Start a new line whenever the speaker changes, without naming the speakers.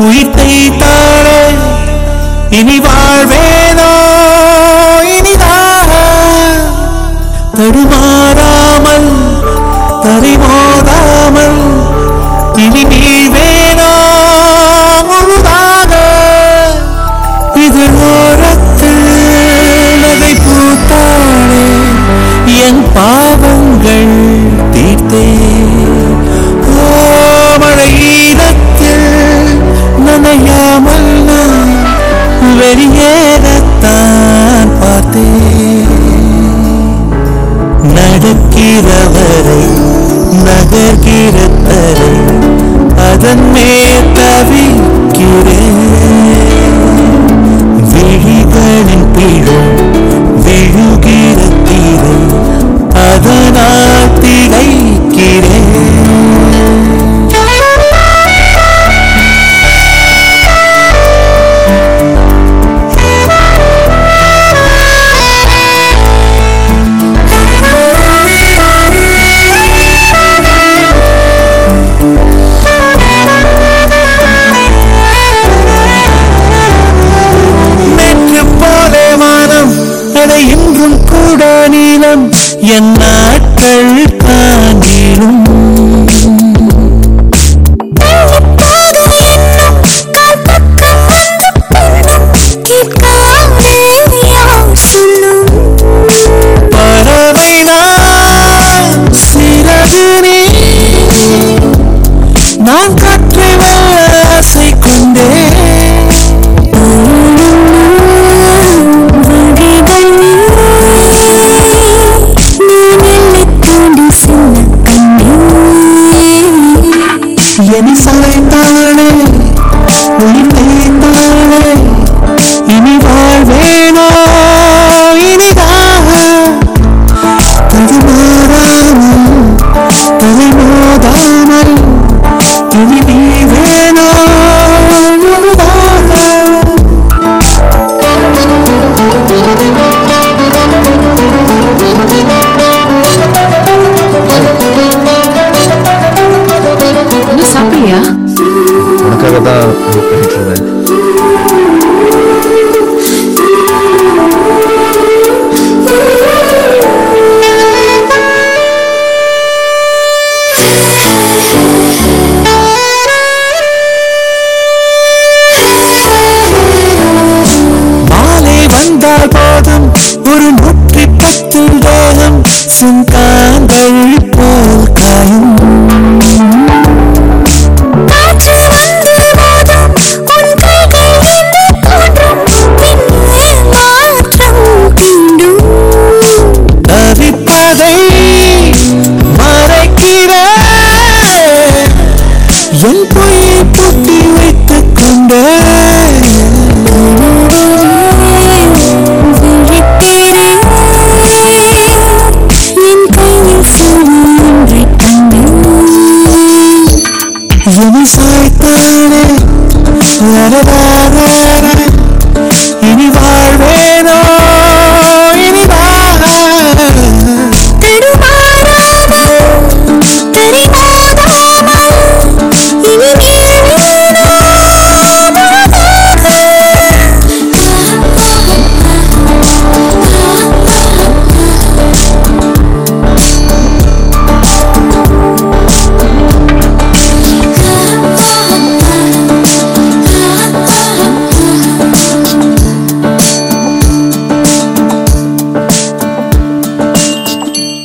உயிர் தைத்தாளே இனி வாழ்வேனோ இனிதாக தடுமாறாமல் தரிமோதாமல் இனி நீழ்வேனோ முழுதாக இது ஓரத்தில் நகை பூத்தாளே என் பாவங்கள் தீர்த்தே ஓ மழை ஈரத்தில் நனையாமல் நான் வெளியேறத்தான் பார்த்தேன் நடக்கிறவரை நகர்கிற தரை அதன் மேல் தவிக்கிறேன் விழிகளின் பிழும் விழுகிற தீரை அதனால் திகைக்கிறேன் நேற்று போலே வானம் அதை இன்றும் கூட நீளம் என் நாட்கள் காணிலும் பறவை நான் சிறகு நீ நான் காற்றை வெல்ல ஆசை கொண்டேன் என்னை சலைத்தாளே உயிர் தேய்ந்தாளே இனி வாழ்வேனோ இனிதாக தடுமாறாமல் தலை மோதாமல் இனி நீ வேணோ முழுதாக
இன்னும் சாப்பிடலையா
உனக்காக தான் வெயிட் பண்ணிட்டு இருந்தேன்
மாலை வந்தால் போதும் ஒரு நூற்றி பத்து தேகம் சென்ற